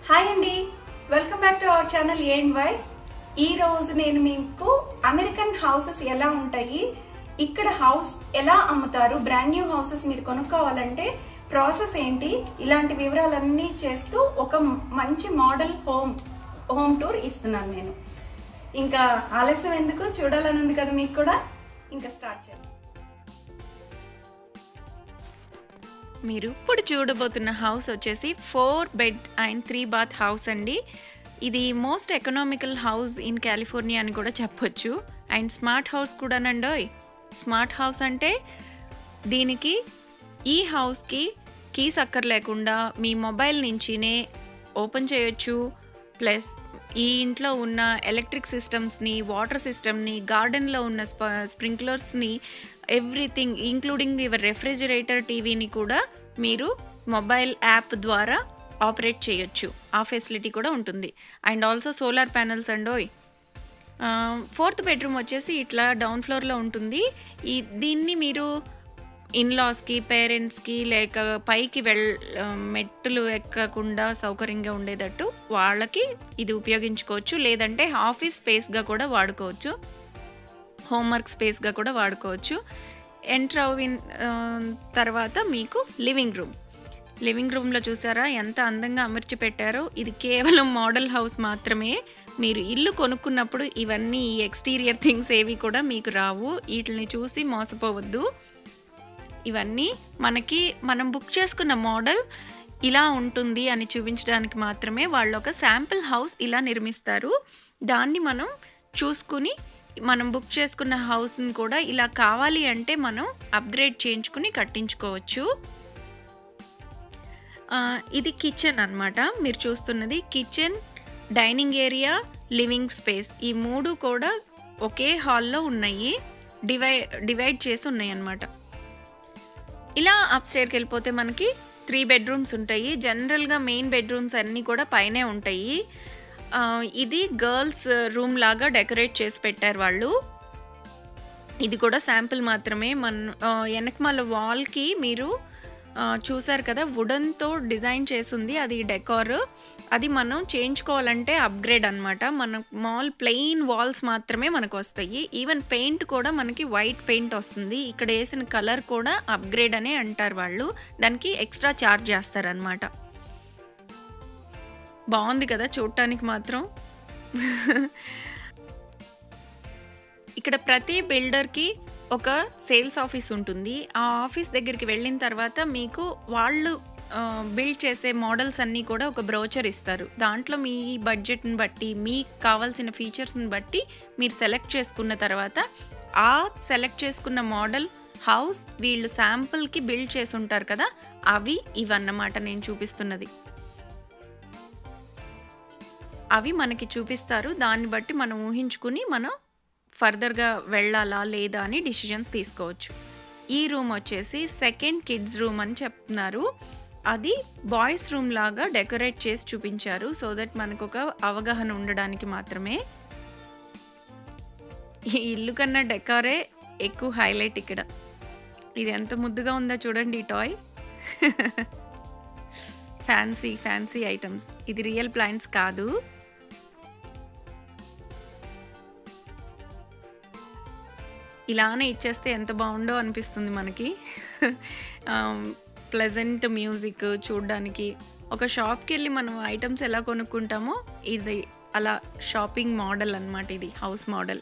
hi అండి welcome back to our channel N Y ఈ రోజు నేను మీకు అమెరికన్ హౌసెస్ ఎలా ఉంటాయి ఇక్కడ హౌస్ ఎలా అమ్ముతారు బ్రాండ్ న్యూ హౌసెస్ మీరు కొనుక్కోవాలంటే ప్రాసెస్ ఏంటి ఇలాంటి వివరాలన్నీ చేస్తూ ఒక మంచి మోడల్ హోమ్ హోమ్ టూర్ ఇస్తున్నాను నేను ఇంకా ఆలస్యం ఎందుకు చూడాలని ఉంది కదా మీకు కూడా ఇంకా స్టార్ట్ చేద్దాం మీరు ఇప్పుడు చూడబోతున్న హౌస్ వచ్చేసి four bed and three bath house అండి ఇది most economical house in California అని కూడా చెప్పొచ్చు అండ్ స్మార్ట్ హౌస్ కూడానండోయ్ స్మార్ట్ హౌస్ అంటే దీనికి ఈ హౌస్కి కీస్ అక్కర్లేకుండా మీ మొబైల్ నుంచినే ఓపెన్ చేయొచ్చు ప్లస్ ఈ ఇంట్లో ఉన్న ఎలక్ట్రిక్ సిస్టమ్స్ని వాటర్ సిస్టమ్ని గార్డెన్లో ఉన్న స్ప స్ప్రింక్లర్స్ని ఎవ్రీథింగ్ ఇంక్లూడింగ్ యువర్ రెఫ్రిజిరేటర్ టీవీని కూడా మీరు మొబైల్ యాప్ ద్వారా ఆపరేట్ చేయొచ్చు ఆ ఫెసిలిటీ కూడా ఉంటుంది అండ్ ఆల్సో సోలార్ ప్యానల్స్ అండోయ్ ఫోర్త్ బెడ్రూమ్ వచ్చేసి ఇట్లా డౌన్ ఫ్లోర్లో ఉంటుంది ఈ దీన్ని మీరు ఇన్లాస్కి పేరెంట్స్కి లేక పైకి వెళ్ మెట్టులు ఎక్కకుండా సౌకర్యంగా ఉండేటట్టు వాళ్ళకి ఇది ఉపయోగించుకోవచ్చు లేదంటే ఆఫీస్ స్పేస్గా కూడా వాడుకోవచ్చు హోంవర్క్ స్పేస్గా కూడా వాడుకోవచ్చు ఎంటర్ అవిన్ తర్వాత మీకు లివింగ్ రూమ్ లివింగ్ రూమ్లో చూసారా ఎంత అందంగా అమర్చి పెట్టారో ఇది కేవలం మోడల్ హౌస్ మాత్రమే మీరు ఇల్లు కొనుక్కున్నప్పుడు ఇవన్నీ ఈ ఎక్స్టీరియర్ థింగ్స్ ఏవి కూడా మీకు రావు వీటిని చూసి మోసపోవద్దు ఇవన్నీ మనకి మనం బుక్ చేసుకున్న మోడల్ ఇలా ఉంటుంది అని చూపించడానికి మాత్రమే వాళ్ళు ఒక శాంపిల్ హౌస్ ఇలా నిర్మిస్తారు దాన్ని మనం చూసుకుని మనం బుక్ చేసుకున్న హౌస్ని కూడా ఇలా కావాలి అంటే మనం అప్గ్రేడ్ చేయించుకుని కట్టించుకోవచ్చు ఇది కిచెన్ అనమాట మీరు చూస్తున్నది kitchen dining area living space ఈ మూడు కూడా ఒకే హాల్లో ఉన్నాయి డివై డివైడ్ చేసి ఉన్నాయి అన్నమాట ఇలా అప్స్టేర్కి వెళ్ళిపోతే మనకి త్రీ బెడ్రూమ్స్ ఉంటాయి జనరల్గా మెయిన్ బెడ్రూమ్స్ అన్నీ కూడా పైనే ఉంటాయి ఇది గర్ల్స్ రూమ్ లాగా డెకరేట్ చేసి పెట్టారు వాళ్ళు ఇది కూడా శాంపిల్ మాత్రమే మన వెనకమాల వాల్కి మీరు చూసారు కదా వుడన్తో డిజైన్ చేసింది అది డెకార్ అది మనం చేయించుకోవాలంటే అప్గ్రేడ్ అనమాట మన మాల్ ప్లెయిన్ వాల్స్ మాత్రమే మనకు వస్తాయి ఈవెన్ పెయింట్ కూడా మనకి వైట్ పెయింట్ వస్తుంది ఇక్కడ వేసిన కలర్ కూడా అప్గ్రేడ్ అనే అంటారు వాళ్ళు దానికి ఎక్స్ట్రా ఛార్జ్ చేస్తారనమాట బాగుంది కదా చూడటానికి మాత్రం ఇక్కడ ప్రతి బిల్డర్కి ఒక సేల్స్ ఆఫీస్ ఉంటుంది ఆ ఆఫీస్ దగ్గరికి వెళ్ళిన తర్వాత మీకు వాళ్ళు బిల్డ్ చేసే మోడల్స్ అన్నీ కూడా ఒక బ్రోచర్ ఇస్తారు దాంట్లో మీ బడ్జెట్ని బట్టి మీకు కావాల్సిన ఫీచర్స్ని బట్టి మీరు సెలెక్ట్ చేసుకున్న తర్వాత ఆ సెలెక్ట్ చేసుకున్న మోడల్ హౌస్ వీళ్ళు శాంపుల్కి బిల్డ్ చేసి ఉంటారు కదా అవి ఇవన్నమాట నేను చూపిస్తున్నది అవి మనకి చూపిస్తారు దాన్ని బట్టి మనం ఊహించుకుని మనం ఫర్దర్గా వెళ్ళాలా లేదా అని డిసిజన్స్ తీసుకోవచ్చు ఈ రూమ్ వచ్చేసి సెకండ్ కిడ్స్ రూమ్ అని చెప్తున్నారు అది బాయ్స్ రూమ్ లాగా డెకరేట్ చేసి చూపించారు సో దట్ మనకు ఒక అవగాహన ఉండడానికి మాత్రమే ఈ ఇల్లు కన్నా డెకారే ఎక్కువ హైలైట్ ఇక్కడ ఇది ఎంత ముద్దుగా ఉందో చూడండి ఈ టాయ్ ఫ్యాన్సీ ఫ్యాన్సీ ఐటమ్స్ ఇది రియల్ ప్లాంట్స్ కాదు ఇలానే ఇచ్చేస్తే ఎంత బాగుండో అనిపిస్తుంది మనకి ప్లెజెంట్ మ్యూజిక్ చూడడానికి ఒక షాప్కి వెళ్ళి మనం ఐటమ్స్ ఎలా కొనుక్కుంటామో ఇది అలా షాపింగ్ మోడల్ అనమాట ఇది హౌస్ మోడల్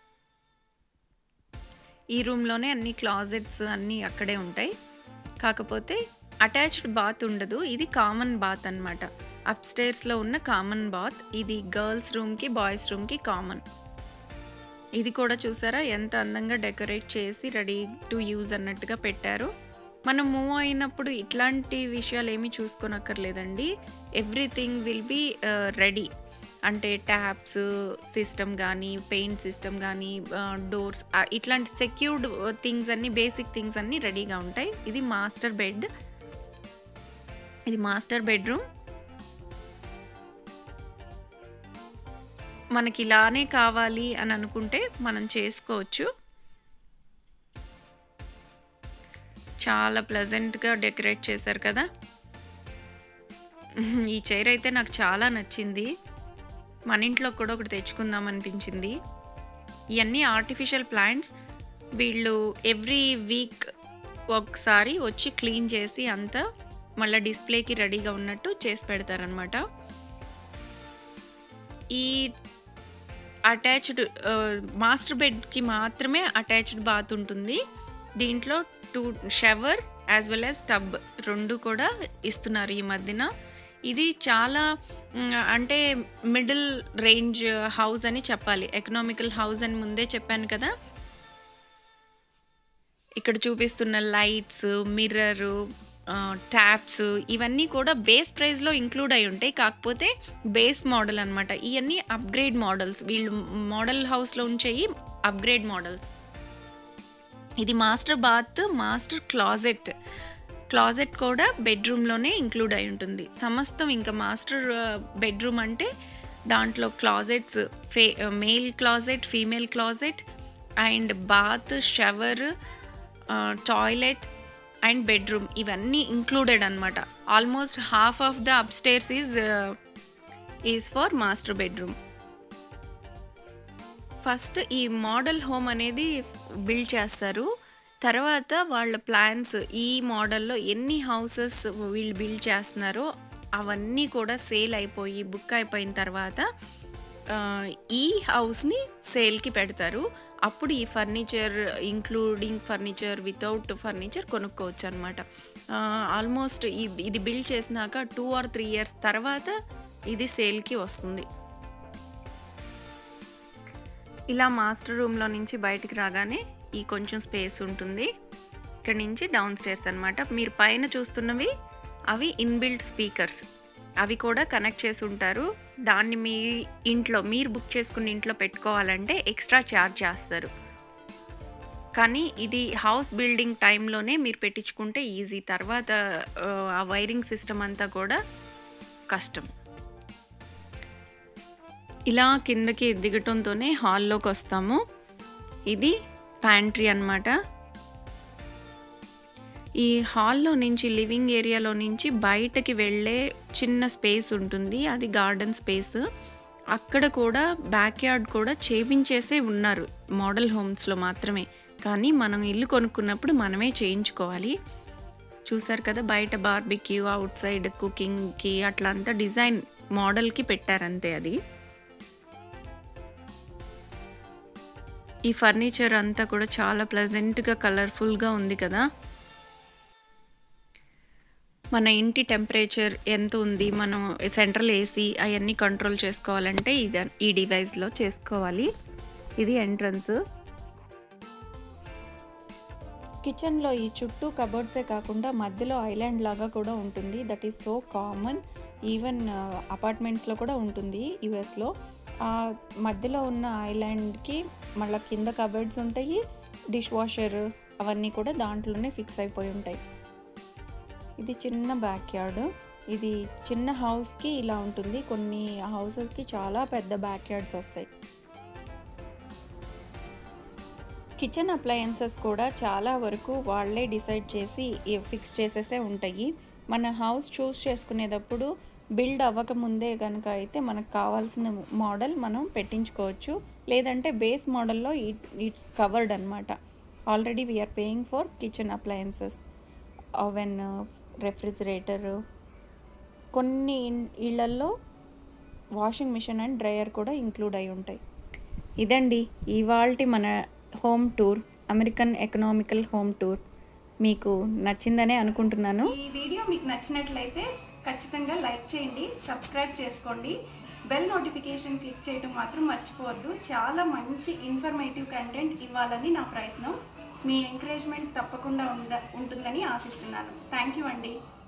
ఈ రూమ్లోనే అన్ని క్లాజెట్స్ అన్నీ అక్కడే ఉంటాయి కాకపోతే అటాచ్డ్ బాత్ ఉండదు ఇది కామన్ బాత్ అనమాట అప్స్టేర్స్లో ఉన్న కామన్ బాత్ ఇది గర్ల్స్ రూమ్కి బాయ్స్ రూమ్కి కామన్ ఇది కూడా చూసారా ఎంత అందంగా డెకరేట్ చేసి రెడీ టు యూజ్ అన్నట్టుగా పెట్టారు మనం మూవ్ అయినప్పుడు ఇట్లాంటి విషయాలు ఏమీ చూసుకోనక్కర్లేదండి ఎవ్రీథింగ్ విల్ బీ రెడీ అంటే ట్యాప్స్ సిస్టమ్ కానీ పెయింట్ సిస్టమ్ కానీ డోర్స్ ఇట్లాంటి సెక్యూర్డ్ థింగ్స్ అన్నీ బేసిక్ థింగ్స్ అన్నీ రెడీగా ఉంటాయి ఇది మాస్టర్ బెడ్ ఇది మాస్టర్ బెడ్రూమ్ మనకి ఇలానే కావాలి అని అనుకుంటే మనం చేసుకోవచ్చు చాలా ప్లెజెంట్గా డెకరేట్ చేశారు కదా ఈ చైర్ అయితే నాకు చాలా నచ్చింది మన ఇంట్లో కూడా ఒకటి తెచ్చుకుందాం అనిపించింది ఇవన్నీ ఆర్టిఫిషియల్ ప్లాంట్స్ వీళ్ళు ఎవ్రీ వీక్ ఒకసారి వచ్చి క్లీన్ చేసి అంతా మళ్ళీ డిస్ప్లేకి రెడీగా ఉన్నట్టు చేసి పెడతారనమాట ఈ అటాచ్డ్ మాస్టర్ బెడ్కి మాత్రమే అటాచ్డ్ బాత్ ఉంటుంది దీంట్లో two shower as well as tub రెండు కూడా ఇస్తున్నారు ఈ మధ్యన ఇది చాలా మ్, అంటే మిడిల్ రేంజ్ హౌస్ అని చెప్పాలి ఎకనామికల్ హౌస్ అని ముందే చెప్పాను కదా ఇక్కడ చూపిస్తున్న లైట్స్ మిర్రరు ట్యాప్స్ ఇవన్నీ కూడా బేస్ ప్రైస్లో ఇంక్లూడ్ అయి ఉంటాయి కాకపోతే బేస్ మోడల్ అనమాట ఇవన్నీ అప్గ్రేడ్ మోడల్స్ వీళ్ళు మోడల్ హౌస్లో ఉంచేయి అప్గ్రేడ్ మోడల్స్ ఇది master bath master closet closet కూడా బెడ్రూమ్లోనే ఇంక్లూడ్ అయి ఉంటుంది సమస్తం ఇంకా మాస్టర్ బెడ్రూమ్ అంటే దాంట్లో క్లాజెట్స్ ఫే male closet female closet and bath shower toilet and bedroom ఇవన్నీ ఇంక్లూడెడ్ అనమాట almost half of the upstairs is is for master bedroom first ఈ మోడల్ హోమ్ అనేది బిల్డ్ చేస్తారు తర్వాత వాళ్ళ ప్లాన్స్ ఈ మోడల్లో ఎన్ని హౌసెస్ వీళ్ళు బిల్డ్ చేస్తున్నారో అవన్నీ కూడా సేల్ అయిపోయి బుక్ అయిపోయిన తర్వాత ఆ, ఈ హౌస్ని సేల్కి పెడతారు అప్పుడు ఈ furniture including furniture without furniture కొనుక్కోవచ్చు అనమాట ఆల్మోస్ట్ ఈ ఇది బిల్డ్ చేసినాక టూ ఆర్ త్రీ ఇయర్స్ తర్వాత ఇది సేల్కి వస్తుంది ఇలా మాస్టర్ రూమ్లో నుంచి బయటికి రాగానే ఈ కొంచెం స్పేస్ ఉంటుంది ఇక్కడ నుంచి డౌన్ స్టేర్స్ అనమాట మీరు పైన చూస్తున్నవి అవి ఇన్బిల్ట్ స్పీకర్స్ అవి కూడా కనెక్ట్ చేసి ఉంటారు దాన్ని మీ ఇంట్లో మీరు బుక్ చేసుకున్న ఇంట్లో పెట్టుకోవాలంటే ఎక్స్ట్రా ఛార్జ్ చేస్తారు కానీ ఇది హౌస్ బిల్డింగ్ టైంలోనే మీరు పెట్టించుకుంటే ఈజీ తర్వాత ఆ, ఆ వైరింగ్ సిస్టమ్ అంతా కూడా కష్టం ఇలా కిందకి దిగటంతోనే హాల్లోకి వస్తాము ఇది ప్యాంట్రీ అన్నమాట ఈ హాల్లో నుంచి లివింగ్ ఏరియాలో నుంచి బయటకి వెళ్ళే చిన్న స్పేస్ ఉంటుంది అది గార్డెన్ స్పేస్ అక్కడ కూడా బ్యాక్ యార్డ్ కూడా చేపించేసే ఉన్నారు మోడల్ హోమ్స్లో మాత్రమే కానీ మనం ఇల్లు కొనుక్కున్నప్పుడు మనమే చేయించుకోవాలి చూసారు కదా బయట బార్బిక్యూ అవుట్ సైడ్ కుకింగ్కి అట్లా అంతా డిజైన్ మోడల్కి పెట్టారంతే అది ఈ ఫర్నిచర్ అంతా కూడా చాలా ప్లెజెంట్గా కలర్ఫుల్గా ఉంది కదా మన ఇంటి టెంపరేచర్ ఎంత ఉంది మనం సెంట్రల్ ఏసీ అవన్నీ కంట్రోల్ చేసుకోవాలంటే ఇది ఈ డివైస్లో చేసుకోవాలి ఇది ఎంట్రన్స్ కిచెన్లో ఈ చుట్టూ కబోర్డ్సే కాకుండా మధ్యలో ఐలాండ్ లాగా కూడా ఉంటుంది that is so common even అపార్ట్మెంట్స్లో కూడా ఉంటుంది యుఎస్లో ఆ మధ్యలో ఉన్న ఐలాండ్కి మళ్ళీ కింద కబోర్డ్స్ ఉంటాయి డిష్ వాషర్ అవన్నీ కూడా దాంట్లోనే ఫిక్స్ అయిపోయి ఉంటాయి ఇది చిన్న బ్యాక్ యార్డ్ ఇది చిన్న హౌస్కి ఇలా ఉంటుంది కొన్ని హౌసెస్కి చాలా పెద్ద బ్యాక్ యార్డ్స్ వస్తాయి కిచెన్ అప్లయన్సెస్ కూడా చాలా వరకు వాళ్ళే డిసైడ్ చేసి ఫిక్స్ చేసేసే ఉంటాయి మన హౌస్ చూస్ చేసుకునేటప్పుడు బిల్డ్ అవ్వకముందే కనుక అయితే మనకు కావాల్సిన మోడల్ మనం పెట్టించుకోవచ్చు లేదంటే బేస్ మోడల్లో ఇట్ ఇట్స్ కవర్డ్ అనమాట already we're paying for kitchen appliances oven refrigerator కొన్ని ఇన్- ఇళ్లల్లో వాషింగ్ మిషన్ అండ్ డ్రయర్ కూడా ఇంక్లూడ్ అయి ఉంటాయి ఇదండి ఇవాల్టి మన home tour American economical home tour మీకు నచ్చిందనే అనుకుంటున్నాను ఈ వీడియో మీకు నచ్చినట్లయితే ఖచ్చితంగా లైక్ చేయండి సబ్స్క్రైబ్ చేసుకోండి బెల్ నోటిఫికేషన్ క్లిక్ చేయడం మాత్రం మర్చిపోవద్దు చాలా మంచి ఇన్ఫర్మేటివ్ కంటెంట్ ఇవ్వాలని నా ప్రయత్నం మీ ఎంకరేజ్మెంట్ తప్పకుండా ఉండ ఉంటుందని ఆశిస్తున్నాను థ్యాంక్ యూ అండి